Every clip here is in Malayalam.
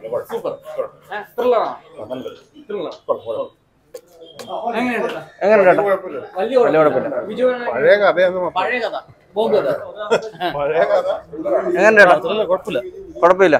സൂപ്പർ ത്രില്ലറാണോ ത്രില്ലർ എങ്ങനെയുണ്ട് എങ്ങനെയുണ്ട് ചേട്ടാ വലിയ വലിയ കുഴപ്പമില്ല. ബിജു പഴയ കഥയൊന്നും പഴയ കഥ ബോംബ് കഥ പഴയ കഥ എങ്ങനെയുണ്ട് ചേട്ടാ കുഴപ്പമില്ല കുഴപ്പമില്ല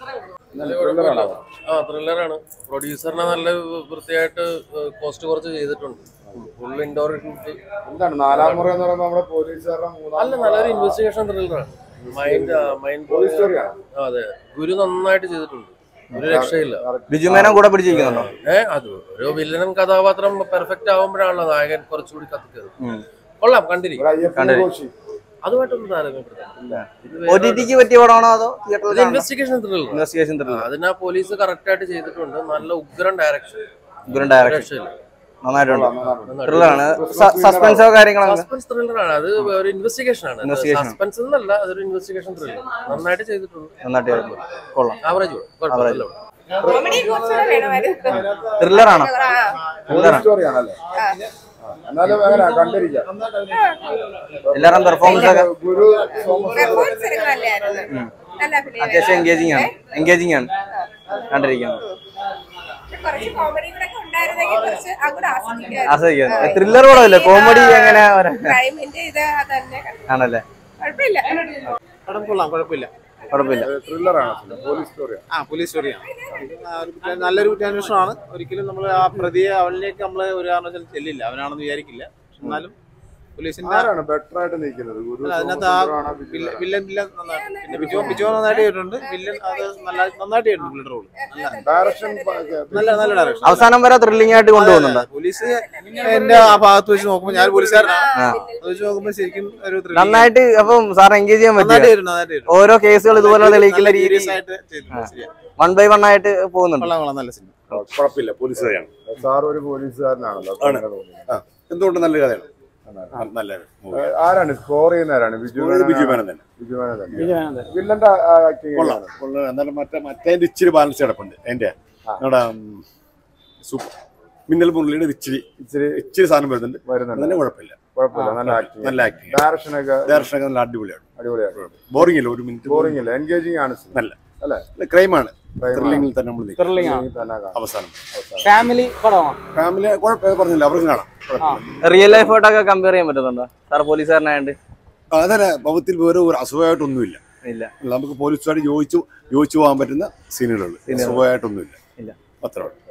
ആ ത്രില്ലറാണ് പ്രൊഡ്യൂസറിനെ നല്ല വൃത്തിയായിട്ട് കോസ്റ്റ് കുറച്ച് ചെയ്തിട്ടുണ്ട് ഫുൾ ഇൻഡോർ എന്താണ് നാലാം മുറ എന്ന് പറയുമ്പോൾ നമ്മുടെ പോലീസുകാരുടെ മൂന്നാം അല്ല നല്ലൊരു ഇൻവെസ്റ്റിഗേഷൻ ത്രില്ലറാണ് മൈൻഡ് മൈൻഡ് പോലീസ് സ്റ്റോറിയാണ് അതെ ഗുരു നന്നായിട്ട് ചെയ്തിട്ടുണ്ട് ഒരു രക്ഷയില്ല ബിജു മേനോൻ കൂടെ പിടിച്ചിരിക്കുന്നുണ്ടോ ഏ അത് ഒരു വില്ലനും കഥാപാത്രം പെർഫെക്റ്റ് ആവുമ്പോഴാണല്ലോ നായകൻ കുറച്ചുകൂടി കത്തിക്കത് ഉം. കൊള്ളാം കണ്ടിരിക്കും ഇവിടെ അയ്യപ്പൻ കണ്ടേ. ഘോഷി അതുമായിട്ടൊന്നും താരതമ്യപ്പെടുത്താം ഇത് ഒ ടി ടിക്ക് പറ്റിയ പടമാണോ അതോ തിയേറ്ററിൽ ഇൻവെസ്റ്റിഗേഷൻ ത്രില്ലർ ഇൻവെസ്റ്റിഗേഷൻ ത്രില്ലർ അതിനാ പോലീസ് കറക്റ്റ് ആയിട്ട് ചെയ്തിട്ടുണ്ട് നല്ല ഉഗ്രൻ ഡയറക്ഷൻ ഗുരു ഡയറക്ഷൻ രക്ഷയില്ല നന്നായിട്ടുണ്ട് ത്രില്ലറാണ് സസ്പെൻസോ കാര്യങ്ങളൊക്കെ സസ്പെൻസ് ത്രില്ലർ ആണ് അത് ഒരു ഇൻവെസ്റ്റിഗേഷൻ ആണ് Investigation. സസ്പെൻസ് എന്നല്ല അതൊരു ഇൻവെസ്റ്റിഗേഷൻ ത്രില്ലർ നന്നായിട്ട് ചെയ്തിട്ടുണ്ട് നന്നായിട്ട് ചെയ്തിട്ടുണ്ട്. കൊള്ളാം ആവറേജ് കുഴപ്പമില്ല കോമഡി കുറച്ചുകൂടെ വേണമായിരുന്നു ത്രില്ലറാണോ പോലീസ് സ്റ്റോറിയാണല്ലേ എന്നാലും എങ്ങനെ കണ്ടിരിക്കാം എല്ലാരും പെർഫോമൻസ് ഒക്കെ ഗുരു സോമസ് പെർഫോമൻസ് ഒക്കെ നല്ലതായിരുന്നു നല്ല അഭിനയം അത്യാവശ്യം എൻഗേജിങ് ആണ് എൻഗേജിങ് ആണ് കണ്ടിരിക്കുന്നത് കുറച്ച് കോമഡി കൂടെ ഒക്കെ ഉണ്ടായിരുന്നെങ്കിൽ കുറച്ച് അങ്ങോട്ട് ആസ്വദിക്കാം ആസ്വദിക്കുന്നത് ത്രില്ലർ പടമല്ലേ കോമഡി എങ്ങനെ വരാ- ക്രൈമിന്റെ ഇത് തന്നെ ആണല്ലേ കുഴപ്പമില്ല പടം കൊള്ളാം കുഴപ്പമില്ല കുഴപ്പമില്ല ത്രില്ലറാണ് പോലീസ് സ്റ്റോറിയാണ് ആ പോലീസ് സ്റ്റോറിയാണ് ആ, ഒരു കുറ്റ- നല്ലൊരു കുറ്റാന്വേഷണമാണ് ഒരിക്കലും നമ്മൾ ആ പ്രതിയെ അവനിലേക്ക് നമ്മൾ ഒരു കാരണവശാലും ചെല്ലില്ല അവനാണെന്ന് വിചാരിക്കില്ല പക്ഷെ എന്നാലും പോലീസിന്റെ ആരാണ് ബെറ്റർ ആയിട്ട് നിൽക്കുന്നത് ഗുരു അല്ല, അതിനകത്ത് ആ സോമസുന്ദരമാണോ ബിജു വില്ലൻ വില്ലൻ വില്ലൻ നന്നായിട്ട് പിന്നെ ബിജോ ബിജോ നന്നായിട്ട് ചെയ്തിട്ടുണ്ട് വില്ലൻ അത് നല്ല നന്നായിട്ട് ചെയ്തിട്ടുണ്ട് പുള്ളിയുടെ റോള് നല്ല ഡയറക്ഷൻ നല്ല നല്ല ഡയറക്ഷൻ അവസാനം വരെ ത്രില്ലിംഗ് ആയിട്ട് കൊണ്ടുപോകുന്നുണ്ട് പോലീസ് എന്റെ ആ ഭാഗത്ത് വെച്ച് നോക്കുമ്പോൾ ഞാൻ പോലീസുകാരനാണ് ആ. അത് വെച്ച് നോക്കുമ്പോൾ ശരിക്കും ഒരു thrilling നന്നായിട്ട് അപ്പം സാർ എൻഗേജ് ചെയ്യാൻ നന്നായിട്ട് പറ്റും ചെയ്തിട്ടുണ്ട് നന്നായിട്ട് ചെയ്തിട്ടുണ്ട്. ഓരോ കേസുകൾ ഇതുപോലെ തെളിയിക്കുന്ന നല്ല രീതി serious ആയിട്ട് ചെയ്തിട്ടുണ്ട് ശരിയാ. വൺ ബൈ വൺ ആയിട്ട് പോകുന്നുണ്ട് കൊള്ളാം കൊള്ളാം നല്ല സിനിമ കുഴപ്പമില്ല പോലീസുകാരാണ് സാർ ഒരു പോലീസുകാരനാണല്ലോ അപ്പൊ അങ്ങനെ തോന്നുന്നു. ആ എന്തുകൊണ്ട് നല്ല കഥയാണ് ആ, നല്ല movie. ഏഹ് ആരാണ് സ്കോർ ചെയ്യുന്ന ആരാണ് ബിജു ഇത് ബിജു മേനൻ തന്നെ ബിജു മേനൻ തന്നെ വില്ലന്റെ ആക്ടിങ് കൊള്ളാം കൊള്ളാം എന്നാലും മറ്റേ മറ്റേ ഇച്ചിരി ബാലൻസ് കിടപ്പുണ്ട് അതിന്റെ നമ്മുടെ ഉം, സൂപ്പർ മിന്നൽ മുരളിയുടെ ഇച്ചിരി ഇച്ചിരി ഇച്ചിരി സാധനം വരുന്നുണ്ട് വരുന്നുണ്ട് അതിന് കുഴപ്പമില്ല കുഴപ്പമില്ല നല്ല ആക്ടിങ് നല്ല ആക്ടിങ് ഡയറക്ഷനൊക്കെ ഡയറക്ഷനൊക്കെ നല്ല അടിപൊളിയാണ് അടിപൊളിയാണ് ബോറിംഗ് ഇല്ല ഒരു മിനിറ്റ് ബോറിംഗ് ഇല്ല എൻഗേജിങ് ആണ് നല്ല അല്ലേ ക്രൈമാണ് Crime ആണ്. ത്രില്ലിംഗിൽ തന്നെ നമ്മൾ നിൽക്കും ത്രില്ലിംഗ് ആണ് തന്നെ കാണാം അവസാനം ഫാമിലി പടമാണ് ഫാമിലി കുഴപ്പമില്ല പറഞ്ഞില്ല അവർക്ക് കാണാം കുഴപ്പമില്ല. റിയൽ ലൈഫായിട്ടൊക്കെ കമ്പയർ ചെയ്യാൻ പറ്റുന്നുണ്ടോ സാർ പോലീസുകാരനായോണ്ട് ആ, അതല്ല ഭവത്തിൽ വേറെ ഒരു അസുഖമായിട്ടൊന്നുമില്ല ഇല്ല നമുക്ക് പോലീസുമായിട്ട് യോജിച്ചു യോജിച്ചു പോകാൻ പറ്റുന്ന സീനുകളുള്ളൂ Scene കള്. സുഖമായിട്ടൊന്നുമില്ല ഇല്ല. അത്രേ ഉള്ളൂ